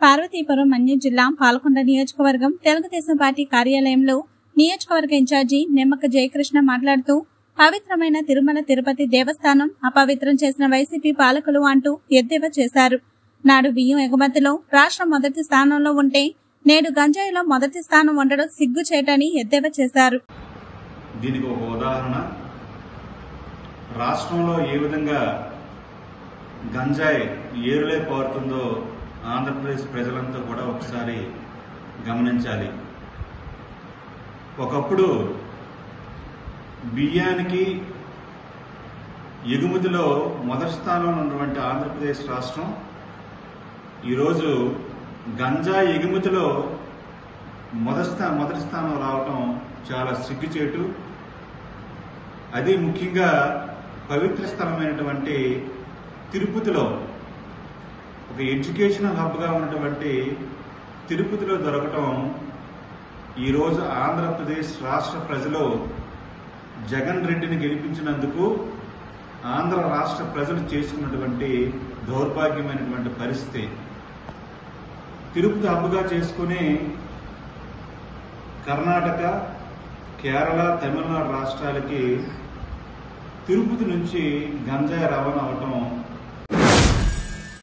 పార్వతీపురం మన్యం జిల్లా పాలకొండ నియోజకవర్గం తెలుగుదేశం పార్టీ కార్యాలయంలో నియోజకవర్గ ఇన్ఛార్జి నిమ్మక జయకృష్ణ మాట్లాడుతూ పవిత్రమైన తిరుమల తిరుపతి దేవస్థానం అపవిత్రం చేసిన వైసీపీ పాలకులు అంటూ ఎద్దేవా చేశారు నాడు బియ్యం ఎగుమతిలో రాష్ట్రం మొదటి స్థానంలో ఉంటే నేడు గంజాయిలో మొదటి స్థానం ఉండడం సిగ్గు చేయటని ఎద్దేవా చేశారు దీనికి ఒక ఉదాహరణ రాష్ట్రంలో ఏ విధంగా గంజాయి ఏరులే పారుతుందో ఆంధ్రప్రదేశ్ ప్రజలంతా కూడా ఒకసారి గమనించాలి ఒకప్పుడు బియ్యానికి ఎగుమతిలో మొదటి స్థానంలో ఉన్నటువంటి ఆంధ్రప్రదేశ్ రాష్ట్రం ఈరోజు గంజా ఎగుమతిలో మొదటి స్థా మొదటి స్థానం రావటం చాలా సిగ్గుచేటు అది ముఖ్యంగా పవిత్ర స్థలమైనటువంటి తిరుపతిలో ఒక ఎడ్యుకేషనల్ హబ్గా ఉన్నటువంటి తిరుపతిలో దొరకటం ఈరోజు ఆంధ్రప్రదేశ్ రాష్ట్ర ప్రజలు జగన్ రెడ్డిని గెలిపించినందుకు ఆంధ్ర రాష్ట్ర ప్రజలు చేసుకున్నటువంటి దౌర్భాగ్యమైనటువంటి పరిస్థితి తిరుపతి హబ్గా చేసుకుని కర్ణాటక కేరళ తమిళనాడు రాష్ట్రాలకి తిరుపతి నుంచి గంజాయి రవాణా అవటం